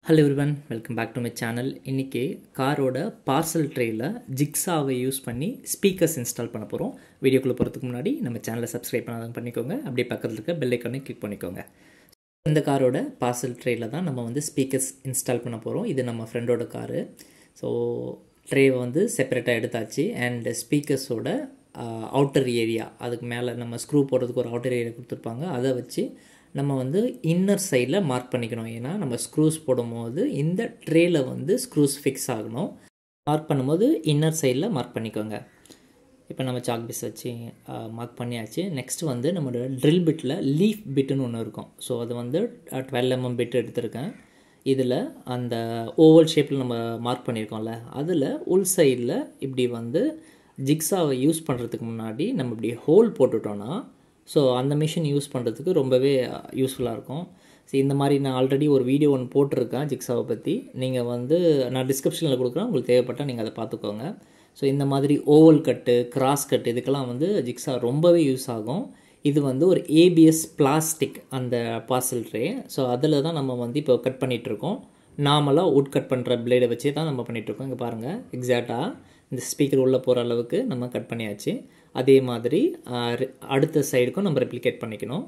hello everyone welcome back to my channel இன்றைக்கி காரோட parcel ட்ரேயில் ஜிக்ஸாவை யூஸ் பண்ணி ஸ்பீக்கர்ஸ் இன்ஸ்டால் பண்ண போகிறோம் வீடியோக்குள்ளே போகிறதுக்கு முன்னாடி நம்ம சேனலை சப்ஸ்கிரைப் பண்ணாதான் பண்ணிக்கோங்க அப்படியே பக்கத்தில் இருக்க பெல் ஐக்கானே கிளிக் பண்ணிக்கோங்க இந்த காரோட பார்சல் ட்ரேயில் தான் நம்ம வந்து ஸ்பீக்கர்ஸ் இன்ஸ்டால் பண்ண போகிறோம் இது நம்ம ஃப்ரெண்டோட காரு ஸோ ட்ரேவை வந்து செப்பரேட்டாக எடுத்தாச்சு அண்ட் ஸ்பீக்கர்ஸோட அவுட்டர் ஏரியா அதுக்கு மேலே நம்ம ஸ்க்ரூ போடுறதுக்கு ஒரு அவுட்டர் ஏரியா கொடுத்துருப்பாங்க அதை வச்சு நம்ம வந்து இன்னர் சைடில் மார்க் பண்ணிக்கணும் ஏன்னா நம்ம ஸ்க்ரூஸ் போடும்போது இந்த ட்ரேயில் வந்து ஸ்க்ரூஸ் ஃபிக்ஸ் ஆகணும் மார்க் பண்ணும்போது இன்னர் சைடில் மார்க் பண்ணிக்கோங்க இப்போ நம்ம சாக் பீஸ் வச்சு மார்க் பண்ணியாச்சு நெக்ஸ்ட் வந்து நம்மளோட ட்ரில் பிட்டில் லீஃப் பிட்டுன்னு ஒன்று இருக்கும் ஸோ அது வந்து டுவெல் எம்எம் பிட் எடுத்திருக்கேன் இதில் அந்த ஓவல் ஷேப்பில் நம்ம மார்க் பண்ணியிருக்கோம்ல அதில் உள் சைடில் இப்படி வந்து ஜிக்ஸாவை யூஸ் பண்ணுறதுக்கு முன்னாடி நம்ம இப்படி ஹோல் போட்டுட்டோன்னா ஸோ அந்த மிஷின் யூஸ் பண்ணுறதுக்கு ரொம்பவே யூஸ்ஃபுல்லாக இருக்கும் ஸோ இந்த மாதிரி நான் ஆல்ரெடி ஒரு வீடியோ ஒன்று போட்டிருக்கேன் ஜிக்ஸாவை பற்றி நீங்கள் வந்து நான் டிஸ்கிரிப்ஷனில் கொடுக்குறேன் உங்களுக்கு தேவைப்பட்டால் நீங்கள் அதை பார்த்துக்கோங்க ஸோ இந்த மாதிரி ஓவல் கட்டு கிராஸ் கட்டு இதுக்கெல்லாம் வந்து ஜிக்ஸா ரொம்பவே யூஸ் ஆகும் இது வந்து ஒரு ஏபிஎஸ் பிளாஸ்டிக் அந்த பார்சல் ட்ரே ஸோ அதில் தான் நம்ம வந்து இப்போ கட் பண்ணிகிட்ருக்கோம் நார்மலாக உட் கட் பண்ணுற பிளேடை வச்சே தான் நம்ம பண்ணிகிட்ருக்கோம் இங்கே பாருங்கள் எக்ஸாக்டாக இந்த ஸ்பீக்கர் உள்ளே போகிற அளவுக்கு நம்ம கட் பண்ணியாச்சு அதே மாதிரி அடுத்த சைடுக்கும் நம்ம ரெப்ளிகேட் பண்ணிக்கணும்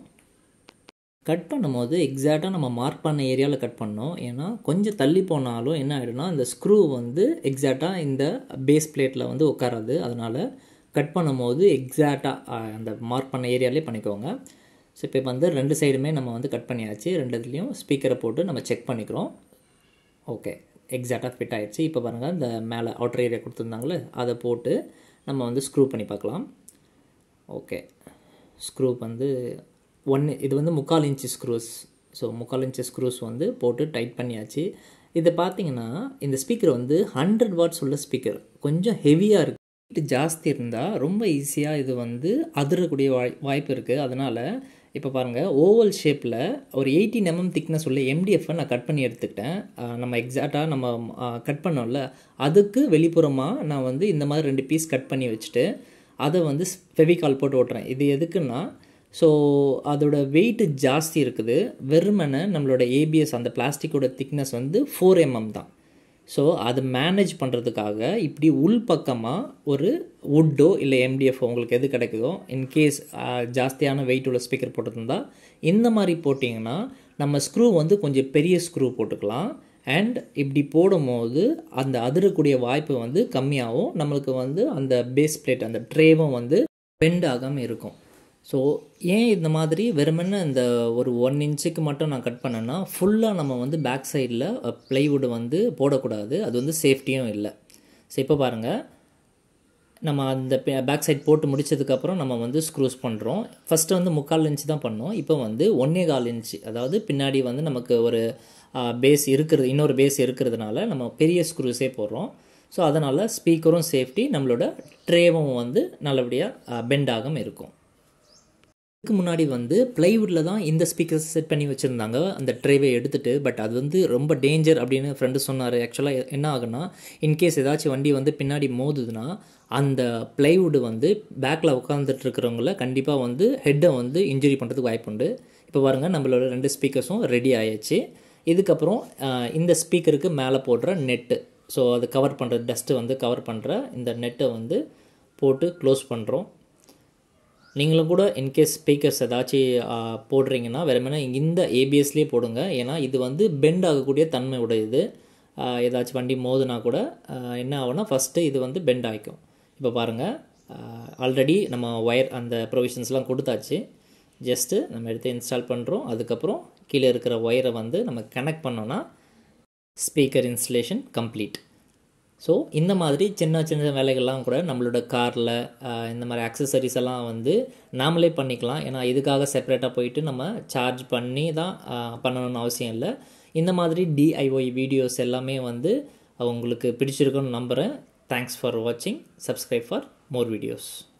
கட் பண்ணும்போது எக்ஸாக்டாக நம்ம மார்க் பண்ண ஏரியாவில் கட் பண்ணோம் ஏன்னா கொஞ்சம் தள்ளி போனாலும் என்ன ஆகிடும்னா இந்த ஸ்க்ரூ வந்து எக்ஸாக்டாக இந்த பேஸ் பிளேட்டில் வந்து உட்காராது அதனால் கட் பண்ணும்போது எக்ஸாக்டாக அந்த மார்க் பண்ண ஏரியாலே பண்ணிக்கோங்க ஸோ இப்போ வந்து ரெண்டு சைடுமே நம்ம வந்து கட் பண்ணியாச்சு ரெண்டு இதுலேயும் ஸ்பீக்கரை போட்டு நம்ம செக் பண்ணிக்கிறோம் ஓகே எக்ஸாக்டாக ஃபிட் ஆகிடுச்சு இப்போ பாருங்கள் இந்த மேலே அவுட்டர் ஏரியா கொடுத்துருந்தாங்களே அதை போட்டு நம்ம வந்து ஸ்க்ரூ பண்ணி பார்க்கலாம் ஓகே ஸ்க்ரூ வந்து ஒன்று இது வந்து முக்கால் இன்ச்சு ஸ்க்ரூஸ் ஸோ முக்கால் இன்ச்சு ஸ்க்ரூஸ் வந்து போட்டு டைட் பண்ணியாச்சு இதை பார்த்தீங்கன்னா இந்த ஸ்பீக்கர் வந்து ஹண்ட்ரட் வாட்ஸ் உள்ள ஸ்பீக்கர் கொஞ்சம் ஹெவியாக இருக்குது ஹீட் ஜாஸ்தி இருந்தால் ரொம்ப ஈஸியாக இது வந்து அதிரக்கூடிய வாய் வாய்ப்பு இருக்குது அதனால் இப்போ பாருங்கள் ஓவல் ஷேப்பில் ஒரு எயிட்டீன் எம்எம் திக்னஸ் உள்ள எம்டிஎஃப்பை நான் கட் பண்ணி எடுத்துக்கிட்டேன் நம்ம எக்ஸாக்டாக நம்ம கட் பண்ணோம்ல அதுக்கு வெளிப்புறமாக நான் வந்து இந்த மாதிரி ரெண்டு பீஸ் கட் பண்ணி வச்சுட்டு அதை வந்து ஃபெவிகால் போட்டு ஓட்டுறேன் இது எதுக்குன்னா ஸோ அதோட வெயிட்டு ஜாஸ்தி இருக்குது வெறுமனை நம்மளோட ஏபிஎஸ் அந்த பிளாஸ்டிக்கோட திக்னஸ் வந்து ஃபோர் எம்எம் தான் ஸோ அதை மேனேஜ் பண்ணுறதுக்காக இப்படி உள் பக்கமாக ஒரு வுட்டோ இல்லை எம்டிஎஃப் உங்களுக்கு எது கிடைக்குதோ இன்கேஸ் ஜாஸ்தியான வெயிட் உள்ள ஸ்பீக்கர் போட்டிருந்தா இந்த மாதிரி போட்டிங்கன்னா நம்ம ஸ்க்ரூ வந்து கொஞ்சம் பெரிய ஸ்க்ரூ போட்டுக்கலாம் அண்ட் இப்படி போடும்போது அந்த அதிரக்கூடிய வாய்ப்பு வந்து கம்மியாகும் நம்மளுக்கு வந்து அந்த பேஸ் பிளேட் அந்த ட்ரேவும் வந்து பெண்ட் ஆகாமல் இருக்கும் ஸோ ஏன் இந்த மாதிரி வெறுமனே இந்த ஒரு ஒன் இன்ச்சுக்கு மட்டும் நான் கட் பண்ணேன்னா ஃபுல்லாக நம்ம வந்து பேக் சைடில் ப்ளைவுட் வந்து போடக்கூடாது அது வந்து சேஃப்டியும் இல்லை ஸோ இப்போ பாருங்கள் நம்ம அந்த பேக் சைட் போட்டு முடிச்சதுக்கப்புறம் நம்ம வந்து ஸ்க்ரூஸ் பண்ணுறோம் ஃபஸ்ட்டு வந்து முக்கால் இன்ச்சு தான் பண்ணோம் இப்போ வந்து ஒன்றே கால் இன்ச்சு அதாவது பின்னாடி வந்து நமக்கு ஒரு பேஸ் இருக்கிறது இன்னொரு பேஸ் இருக்கிறதுனால நம்ம பெரிய ஸ்க்ரூஸே போடுறோம் ஸோ அதனால் ஸ்பீக்கரும் சேஃப்டி நம்மளோட ட்ரேவும் வந்து நல்லபடியாக பெண்ட் ஆகாமல் இருக்கும் இதுக்கு முன்னாடி வந்து ப்ளைவுட்டில் தான் இந்த ஸ்பீக்கர்ஸ் செட் பண்ணி வச்சுருந்தாங்க அந்த ட்ரேவை எடுத்துகிட்டு பட் அது வந்து ரொம்ப டேஞ்சர் அப்படின்னு ஃப்ரெண்டு சொன்னார் ஆக்சுவலாக என்ன ஆகுனா இன்கேஸ் ஏதாச்சும் வண்டி வந்து பின்னாடி மோதுதுன்னா அந்த ப்ளைவுட் வந்து பேக்கில் உட்காந்துட்டு இருக்கிறவங்கள கண்டிப்பாக வந்து ஹெட்டை வந்து இன்ஜுரி பண்ணுறதுக்கு வாய்ப்புண்டு இப்போ பாருங்கள் நம்மளோட ரெண்டு ஸ்பீக்கர்ஸும் ரெடி ஆயிடுச்சு இதுக்கப்புறம் இந்த ஸ்பீக்கருக்கு மேலே போடுற நெட்டு ஸோ அது கவர் பண்ணுற டஸ்ட்டு வந்து கவர் பண்ணுற இந்த நெட்டை வந்து போட்டு க்ளோஸ் பண்ணுறோம் நீங்களும் கூட இன்கேஸ் ஸ்பீக்கர்ஸ் ஏதாச்சும் போடுறீங்கன்னா வெறுமனே இந்த ஏபிஎஸ்லேயே போடுங்க ஏன்னா இது வந்து பெண்ட் ஆகக்கூடிய தன்மை உடையது ஏதாச்சும் வண்டி மோதுனா கூட என்ன ஆகும்னா ஃபஸ்ட்டு இது வந்து பெண்ட் ஆகிக்கும் இப்போ பாருங்கள் ஆல்ரெடி நம்ம ஒயர் அந்த ப்ரொவிஷன்ஸ்லாம் கொடுத்தாச்சு ஜஸ்ட்டு நம்ம எடுத்து இன்ஸ்டால் பண்ணுறோம் அதுக்கப்புறம் கீழே இருக்கிற ஒயரை வந்து நம்ம கனெக்ட் பண்ணோன்னா ஸ்பீக்கர் இன்ஸ்டலேஷன் கம்ப்ளீட் ஸோ இந்த மாதிரி சின்ன சின்ன வேலைகள்லாம் கூட நம்மளோட காரில் இந்த மாதிரி அக்சசரிஸ் எல்லாம் வந்து நாமளே பண்ணிக்கலாம் ஏன்னா இதுக்காக செப்பரேட்டாக போயிட்டு நம்ம சார்ஜ் பண்ணி தான் பண்ணணும்னு அவசியம் இல்லை இந்த மாதிரி டிஐஒய் வீடியோஸ் எல்லாமே வந்து உங்களுக்கு பிடிச்சிருக்குன்னு நம்புகிறேன் தேங்க்ஸ் ஃபார் வாட்சிங் சப்ஸ்கிரைப் ஃபார் மோர் வீடியோஸ்